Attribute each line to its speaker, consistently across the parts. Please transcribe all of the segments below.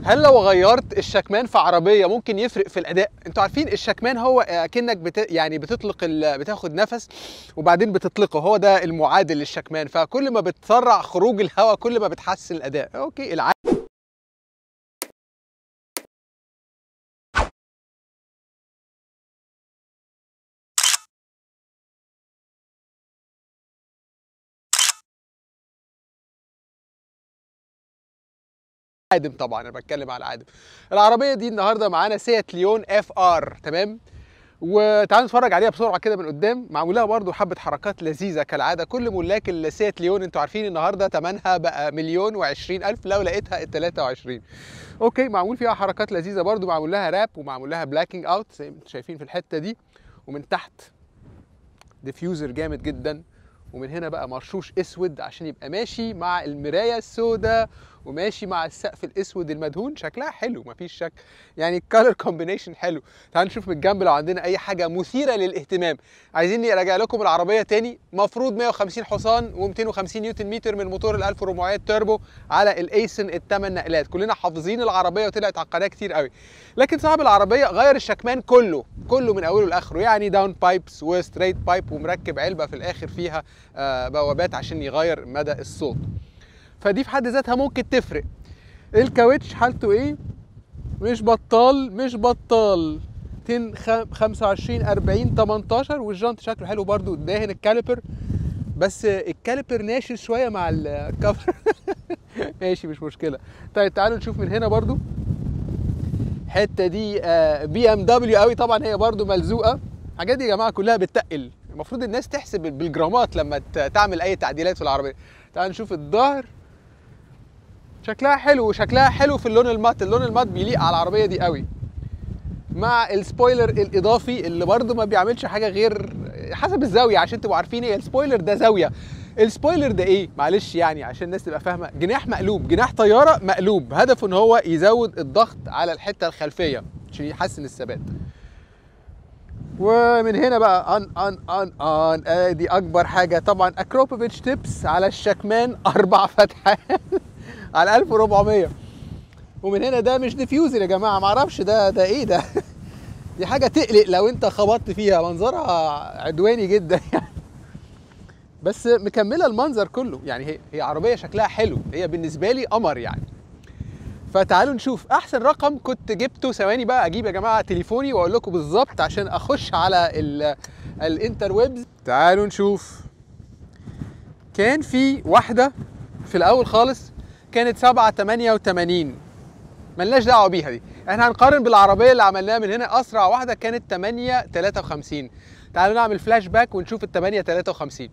Speaker 1: هل لو غيرت الشكمان في عربيه ممكن يفرق في الاداء انتوا عارفين الشكمان هو اكنك بت... يعني بتطلق ال... بتاخد نفس وبعدين بتطلقه هو ده المعادل للشكمان فكل ما بتسرع خروج الهواء كل ما بتحسن الاداء اوكي الع... عادم طبعا انا بتكلم على العادم العربيه دي النهارده معانا سيات ليون اف ار تمام وتعالوا نتفرج عليها بسرعه كده من قدام معمولها برضو حبه حركات لذيذه كالعاده كل ملاك السيات ليون انتوا عارفين النهارده ثمنها بقى مليون وعشرين الف لو لقيتها ال 23 اوكي معمول فيها حركات لذيذه برضو معمول لها راب ومعمول لها بلاكينج اوت زي ما انتم شايفين في الحته دي ومن تحت ديفيوزر جامد جدا ومن هنا بقى مرشوش اسود عشان يبقى ماشي مع المرايه السوداء وماشي مع السقف الاسود المدهون شكلها حلو مفيش شك يعني الكالر كومبينيشن حلو تعالوا نشوف من الجنب لو عندنا اي حاجه مثيره للاهتمام عايزين نراجع لكم العربيه تاني مفروض 150 حصان و250 نيوتن متر من موتور ال 1400 توربو على الايسن الثمان نقلات كلنا حافظين العربيه وطلعت على القناه كتير قوي لكن صاحب العربيه غير الشكمان كله كله من اوله لاخره يعني داون بايبس وستريت بايب ومركب علبه في الاخر فيها آه بوابات عشان يغير مدى الصوت فدي في حد ذاتها ممكن تفرق الكاوتش حالته ايه مش بطال مش بطال 225 40 18 والجنط شكله حلو برضو داهن الكاليبر بس الكاليبر ناشف شويه مع الكفر ماشي مش مشكله طيب تعالوا نشوف من هنا برضو الحته دي بي ام دبليو قوي طبعا هي برضو ملزوقه الحاجات دي يا جماعه كلها بتتقل المفروض الناس تحسب بالجرامات لما تعمل اي تعديلات في العربيه تعالوا نشوف الظهر شكلها حلو وشكلها حلو في اللون المات اللون المات بيليق على العربيه دي قوي مع السبويلر الاضافي اللي برده ما بيعملش حاجه غير حسب الزاويه عشان تبقوا عارفين ايه السبويلر ده زاويه السبويلر ده ايه معلش يعني عشان الناس تبقى فاهمه جناح مقلوب جناح طياره مقلوب هدفه ان هو يزود الضغط على الحته الخلفيه عشان يحسن الثبات ومن هنا بقى ان ان ان ان ادي اكبر حاجه طبعا اكروبوفيتش تيبس على الشكمان اربع فتحات على 1400 ومن هنا ده مش ديفيوزر يا جماعه معرفش ده ده ايه ده دي حاجه تقلق لو انت خبطت فيها منظرها عدواني جدا يعني بس مكمله المنظر كله يعني هي هي عربيه شكلها حلو هي بالنسبه لي قمر يعني فتعالوا نشوف احسن رقم كنت جبته ثواني بقى اجيب يا جماعه تليفوني واقول لكم بالظبط عشان اخش على الانتر ويبز تعالوا نشوف كان في واحده في الاول خالص كانت 7 88 ملناش دعوه بيها دي احنا هنقارن بالعربيه اللي عملناها من هنا اسرع واحده كانت 8 53 تعالوا نعمل فلاش باك ونشوف ال 8 53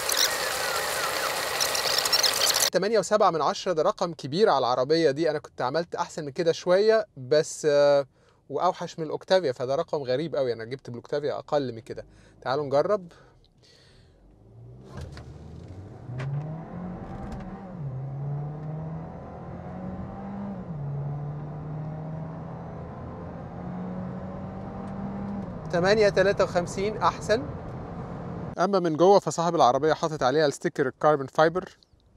Speaker 1: 8 و7 من 10 ده رقم كبير على العربيه دي انا كنت عملت احسن من كده شويه بس واوحش من الاوكتافيا فده رقم غريب قوي انا جبت بالاوكتافيا اقل من كده تعالوا نجرب تمانية تلاتة وخمسين أحسن أما من جوه فصاحب العربية حاطط عليها الستيكر الكاربون فايبر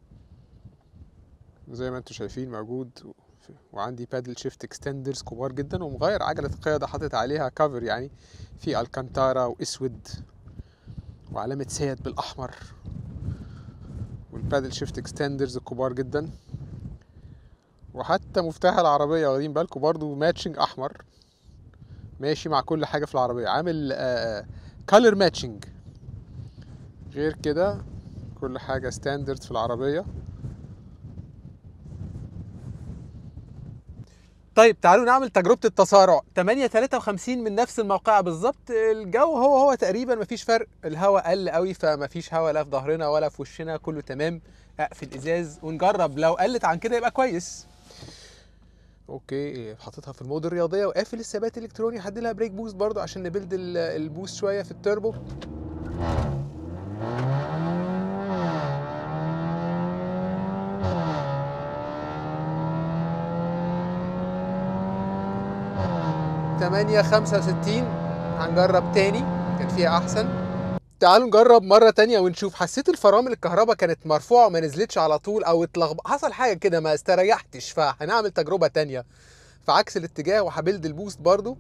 Speaker 1: زي ما انتم شايفين موجود وعندي بادل شيفت اكستندرز كبار جدا ومغير عجلة القيادة حاطط عليها كفر يعني في الكانتارا واسود وعلامة سيات بالأحمر والبادل شيفت اكستندرز الكبار جدا وحتى مفتاح العربية واخدين بالكم برضو ماتشنج أحمر ماشي مع كل حاجه في العربيه عامل كالر ماتشنج غير كده كل حاجه ستاندرد في العربيه طيب تعالوا نعمل تجربة التسارع 8 53 من نفس الموقع بالظبط الجو هو هو تقريبا مفيش فرق الهواء قل قوي فمفيش هواء لا في ظهرنا ولا في وشنا كله تمام اقفل الازاز ونجرب لو قلت عن كده يبقى كويس اوكي حاططها في المود الرياضيه وقافل الثبات الالكتروني هدي لها بريك بوست برضو عشان نبلد البوست شويه في التربو تمانية خمسة وستين هنجرب تاني كان فيها أحسن تعالوا نجرب مرة تانية ونشوف حسيت الفرامل الكهرباء كانت مرفوعة وما نزلتش على طول او اتلخبط حصل حاجة كده ما استريحتش فهنعمل تجربة تانية في عكس الاتجاه وهبلد البوست برضو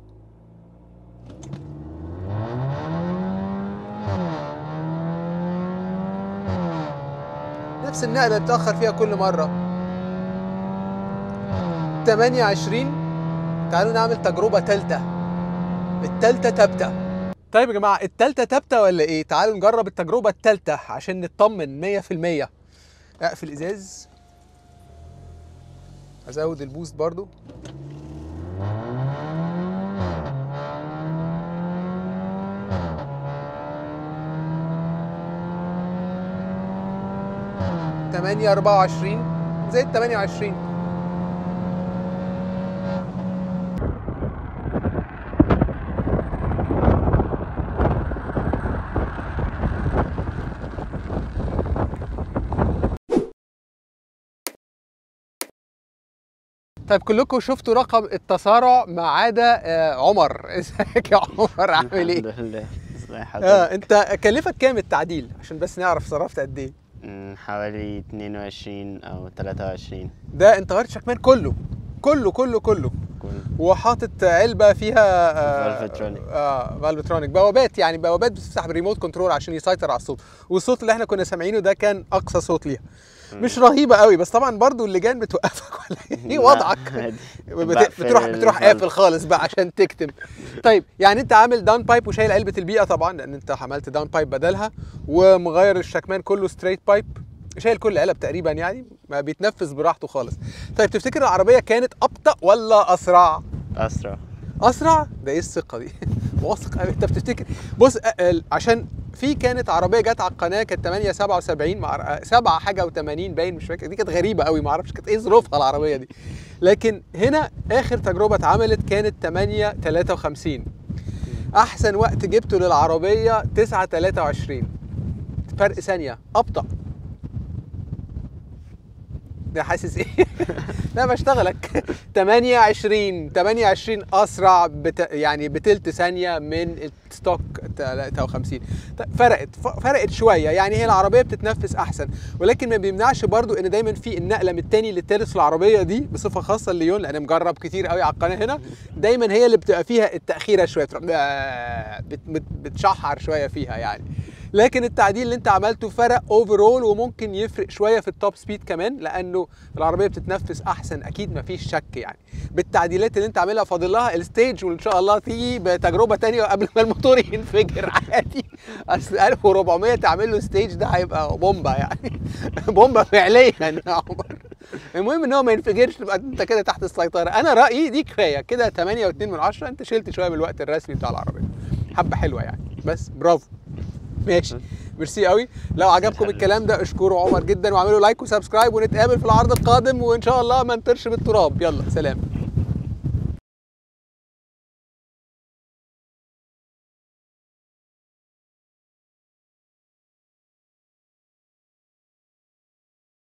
Speaker 1: نفس النقلة اللي بتأخر فيها كل مرة 28 تعالوا نعمل تجربة تالتة التالتة تابتة طيب يا جماعة التالتة تابتة ولا ايه؟ تعالوا نجرب التجربة التالتة عشان نطمن 100% اقفل ازاز ازود البوست برضو تمانية أربعة وعشرين زائد تمانية وعشرين طيب كلكم شفتوا رقم التسارع ما عدا آه، عمر ازيك يا عمر عامل ايه؟
Speaker 2: الحمد لله ازي حضرتك
Speaker 1: اه انت كلفك كام التعديل عشان بس نعرف صرفت قد ايه
Speaker 2: مم، حوالي 22 او 23
Speaker 1: ده انت غيرت شكمان كله كله كله كله
Speaker 2: كل
Speaker 1: وحاطط علبه فيها
Speaker 2: فالفترونيك.
Speaker 1: اه فالفترونيك بوابات يعني بوابات بتفتح بالريموت كنترول عشان يسيطر على الصوت والصوت اللي احنا كنا سامعينه ده كان اقصى صوت ليها مش رهيبه قوي بس طبعا برضو اللجان بتوقفك ولا ايه
Speaker 2: لا،
Speaker 1: وضعك
Speaker 2: عادي.
Speaker 1: بت-
Speaker 2: بقفل
Speaker 1: بتروح بتروح
Speaker 2: الفالف.
Speaker 1: قافل خالص بقى عشان تكتم طيب يعني انت عامل داون بايب وشايل علبه البيئه طبعا لان انت عملت داون بايب بدلها ومغير الشكمان كله ستريت بايب شايل كل علب تقريبا يعني ما بيتنفس براحته خالص طيب تفتكر العربيه كانت ابطا ولا اسرع
Speaker 2: اسرع
Speaker 1: اسرع ده ايه الثقه دي واثق قوي انت بتفتكر بص أ- ال- عشان في كانت عربيه جت على القناه كانت 8 77 مع 7 حاجه و80 باين مش فاكر دي كانت غريبه قوي ما اعرفش كانت ايه ظروفها العربيه دي لكن هنا اخر تجربه اتعملت كانت 8 53 احسن وقت جبته للعربيه 9 23 فرق ثانيه ابطا ده حاسس ايه؟ لا بشتغلك 28 28 اسرع بت... يعني بتلت ثانيه من الستوك 53 طيب فرقت ف- فرقت شويه يعني هي العربيه بتتنفس احسن ولكن ما بيمنعش برضو ان دايما في النقله من التاني للتالت في العربيه دي بصفه خاصه الليون لان مجرب كتير قوي على القناه هنا دايما هي اللي بتبقى فيها التاخيره شويه بتروح بت... بت... بتشحر شويه فيها يعني لكن التعديل اللي انت عملته فرق اوفرول وممكن يفرق شويه في التوب سبيد كمان لانه العربيه بتتنفس احسن اكيد مفيش شك يعني بالتعديلات اللي انت عاملها فاضل لها الستيج وان شاء الله تيجي بتجربه تانية قبل ما الموتور ينفجر عادي اصل 1400 تعمل له ستيج ده هيبقى بومبا يعني بومبا فعليا يا عمر المهم ان هو ما ينفجرش تبقى انت كده تحت السيطره انا رايي دي كفايه كده 8 و2 من 10 انت شلت شويه من الوقت الرسمي بتاع العربيه حبه حلوه يعني بس برافو ماشي ميرسي قوي لو عجبكم الكلام ده اشكروا عمر جدا واعملوا لايك وسبسكرايب ونتقابل في العرض القادم وان شاء الله ما نطرش بالتراب يلا سلام